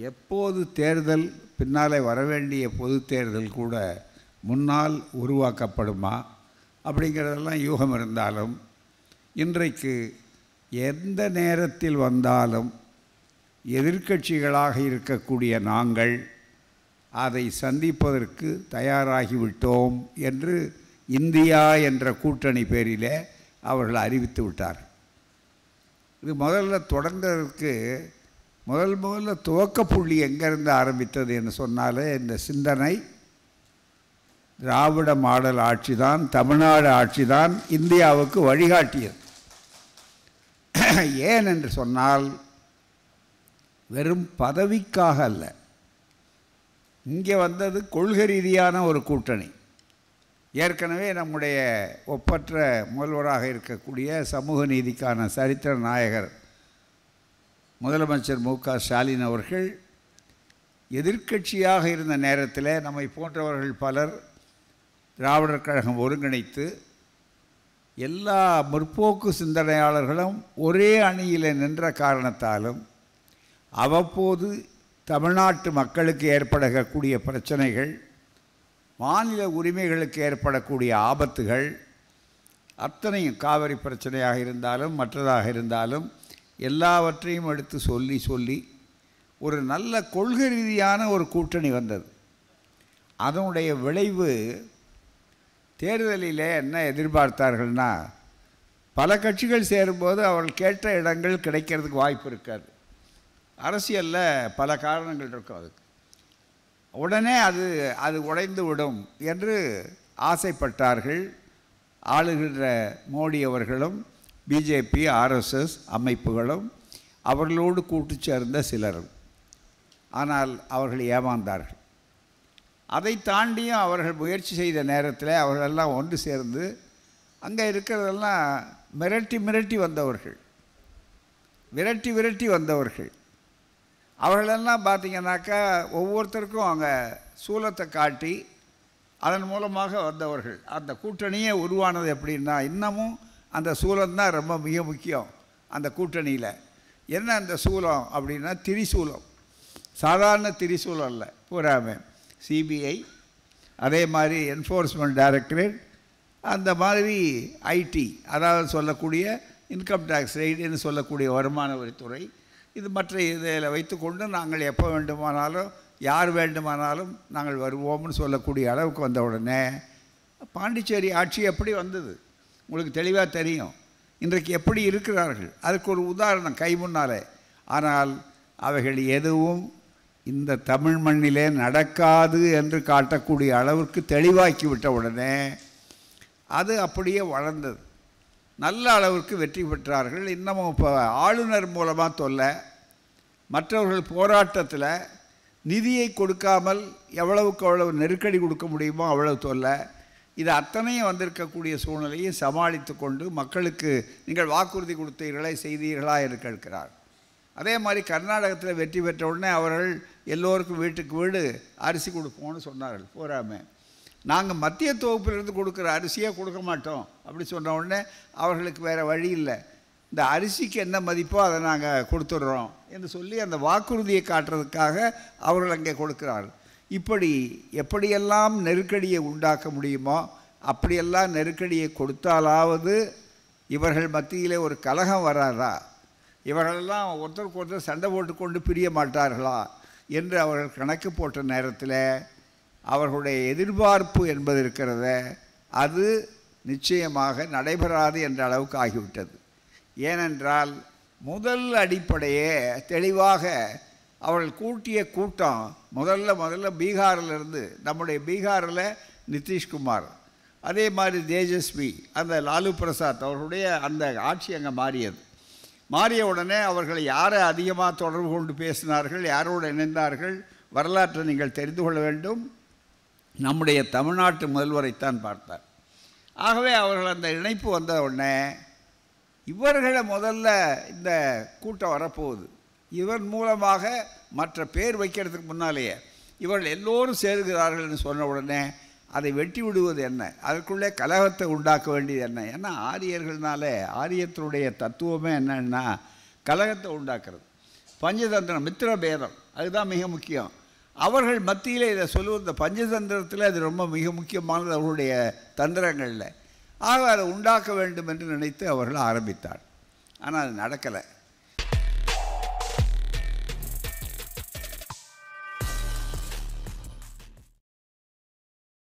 எப்போது தேர்தல் பின்னாலே வரவேண்டிய பொது தேர்தல் கூட முன்னால் உருவாக்கப்படுமா அப்படிங்கிறதெல்லாம் யூகம் இருந்தாலும் இன்றைக்கு எந்த நேரத்தில் வந்தாலும் எதிர்க்கட்சிகளாக இருக்கக்கூடிய நாங்கள் அதை சந்திப்பதற்கு தயாராகிவிட்டோம் என்று இந்தியா என்ற கூட்டணி பேரிலே அவர்கள் அறிவித்து விட்டார் இது முதல்ல தொடங்குறதுக்கு முதல் முதல்ல துவக்க புள்ளி எங்கேருந்து ஆரம்பித்தது என்று சொன்னாலே இந்த சிந்தனை திராவிட மாடல் ஆட்சி தான் தமிழ்நாடு ஆட்சி தான் இந்தியாவுக்கு வழிகாட்டியது ஏன் என்று சொன்னால் வெறும் பதவிக்காக அல்ல இங்கே வந்தது கொள்கை ரீதியான ஒரு கூட்டணி ஏற்கனவே நம்முடைய ஒப்பற்ற முதல்வராக இருக்கக்கூடிய சமூக நீதிக்கான சரித்திர நாயகர் முதலமைச்சர் மு க ஸ்டாலின் அவர்கள் எதிர்க்கட்சியாக இருந்த நேரத்தில் நம்மை போன்றவர்கள் பலர் திராவிடர் கழகம் ஒருங்கிணைத்து எல்லா முற்போக்கு சிந்தனையாளர்களும் ஒரே அணியில் நின்ற காரணத்தாலும் அவ்வப்போது தமிழ்நாட்டு மக்களுக்கு ஏற்படக்கூடிய பிரச்சனைகள் மாநில உரிமைகளுக்கு ஏற்படக்கூடிய ஆபத்துகள் அத்தனையும் காவிரி பிரச்சனையாக இருந்தாலும் மற்றதாக இருந்தாலும் எல்லாவற்றையும் எடுத்து சொல்லி சொல்லி ஒரு நல்ல கொள்கை ரீதியான ஒரு கூட்டணி வந்தது அதனுடைய விளைவு தேர்தலிலே என்ன எதிர்பார்த்தார்கள்னா பல கட்சிகள் சேரும்போது அவர்கள் கேட்ட இடங்கள் கிடைக்கிறதுக்கு வாய்ப்பு இருக்காது அரசியலில் பல காரணங்கள் இருக்கும் அதுக்கு உடனே அது அது உடைந்து விடும் என்று ஆசைப்பட்டார்கள் ஆளுகின்ற மோடி அவர்களும் பிஜேபி ஆர்எஸ்எஸ் அமைப்புகளும் அவர்களோடு கூட்டு சேர்ந்த சிலரும் ஆனால் அவர்கள் ஏமாந்தார்கள் அதை தாண்டியும் அவர்கள் முயற்சி செய்த நேரத்தில் அவர்களெல்லாம் ஒன்று சேர்ந்து அங்கே இருக்கிறதெல்லாம் மிரட்டி மிரட்டி வந்தவர்கள் விரட்டி விரட்டி வந்தவர்கள் அவர்களெல்லாம் பார்த்தீங்கன்னாக்கா ஒவ்வொருத்தருக்கும் அங்கே சூலத்தை காட்டி அதன் மூலமாக வந்தவர்கள் அந்த கூட்டணியே உருவானது எப்படின்னா இன்னமும் அந்த சூலம்தான் ரொம்ப மிக முக்கியம் அந்த கூட்டணியில் என்ன அந்த சூலம் அப்படின்னா திரிசூலம் சாதாரண திரிசூலம் இல்லை பூராமே சிபிஐ அதே மாதிரி என்ஃபோர்ஸ்மெண்ட் டைரக்டரேட் அந்த மாதிரி ஐடி அதாவது சொல்லக்கூடிய இன்கம் டேக்ஸ் ரைடுன்னு சொல்லக்கூடிய வருமான வரித்துறை இது மற்ற இதில் வைத்துக்கொண்டு நாங்கள் எப்போ வேண்டுமானாலும் யார் வேண்டுமானாலும் நாங்கள் வருவோம்னு சொல்லக்கூடிய அளவுக்கு வந்த உடனே பாண்டிச்சேரி ஆட்சி எப்படி வந்தது உங்களுக்கு தெளிவாக தெரியும் இன்றைக்கு எப்படி இருக்கிறார்கள் அதுக்கு ஒரு உதாரணம் கை முன்னாலே ஆனால் அவைகள் எதுவும் இந்த தமிழ் மண்ணிலே நடக்காது என்று காட்டக்கூடிய அளவிற்கு தெளிவாக்கி விட்ட உடனே அது அப்படியே வளர்ந்தது நல்ல அளவிற்கு வெற்றி பெற்றார்கள் இன்னமும் இப்போ ஆளுநர் மூலமாக தொல்ல மற்றவர்கள் போராட்டத்தில் நிதியை கொடுக்காமல் எவ்வளவுக்கு எவ்வளவு நெருக்கடி கொடுக்க முடியுமோ அவ்வளவு தொல்ல இது அத்தனையும் வந்திருக்கக்கூடிய சூழ்நிலையை சமாளித்து கொண்டு மக்களுக்கு நீங்கள் வாக்குறுதி கொடுத்தீர்களே செய்தீர்களா என்று கேட்கிறார் அதே மாதிரி கர்நாடகத்தில் வெற்றி பெற்ற உடனே அவர்கள் எல்லோருக்கும் வீட்டுக்கு வீடு அரிசி கொடுப்போம்னு சொன்னார்கள் போராமே நாங்கள் மத்திய தொகுப்பிலிருந்து கொடுக்குற அரிசியே கொடுக்க மாட்டோம் அப்படி சொன்ன உடனே அவர்களுக்கு வேறு வழி இல்லை இந்த அரிசிக்கு என்ன மதிப்போ அதை நாங்கள் கொடுத்துட்றோம் என்று சொல்லி அந்த வாக்குறுதியை காட்டுறதுக்காக அவர்கள் அங்கே கொடுக்கிறார்கள் இப்படி எப்படியெல்லாம் நெருக்கடியை உண்டாக்க முடியுமோ அப்படியெல்லாம் நெருக்கடியை கொடுத்தாலாவது இவர்கள் மத்தியிலே ஒரு கலகம் வராதா இவர்களெல்லாம் ஒருத்தருக்கு ஒருத்தர் சண்டை போட்டுக்கொண்டு பிரிய மாட்டார்களா என்று அவர்கள் கணக்கு போட்ட நேரத்தில் அவர்களுடைய எதிர்பார்ப்பு என்பது இருக்கிறத அது நிச்சயமாக நடைபெறாது என்ற அளவுக்கு ஆகிவிட்டது ஏனென்றால் முதல் அடிப்படையே தெளிவாக அவர்கள் கூட்டிய கூட்டம் முதல்ல முதல்ல பீகாரிலிருந்து நம்முடைய பீகாரில் நிதிஷ்குமார் அதே மாதிரி தேஜஸ்வி அந்த லாலு பிரசாத் அவர்களுடைய அந்த ஆட்சி அங்கே மாறியது மாறிய உடனே அவர்கள் யாரை அதிகமாக தொடர்பு கொண்டு பேசினார்கள் யாரோடு இணைந்தார்கள் வரலாற்றை நீங்கள் தெரிந்து கொள்ள வேண்டும் நம்முடைய தமிழ்நாட்டு முதல்வரைத்தான் பார்த்தார் ஆகவே அவர்கள் அந்த இணைப்பு வந்த உடனே இவர்களை முதல்ல இந்த கூட்டம் வரப்போகுது இவர் மூலமாக மற்ற பேர் வைக்கிறதுக்கு முன்னாலேயே இவர்கள் எல்லோரும் சேருகிறார்கள்னு சொன்ன உடனே அதை வெட்டி விடுவது என்ன அதற்குள்ளே கலகத்தை உண்டாக்க வேண்டியது என்ன ஏன்னா ஆரியர்கள்னாலே ஆரியத்தினுடைய தத்துவமே என்னன்னா கலகத்தை உண்டாக்குறது பஞ்சதந்திரம் மித்திர பேதம் அதுதான் மிக முக்கியம் அவர்கள் மத்தியில் இதை சொல்லுவது இந்த பஞ்சதந்திரத்தில் அது ரொம்ப மிக முக்கியமானது அவர்களுடைய தந்திரங்களில் ஆக அதை உண்டாக்க வேண்டும் என்று நினைத்து அவர்கள் ஆரம்பித்தார் ஆனால் அது நடக்கலை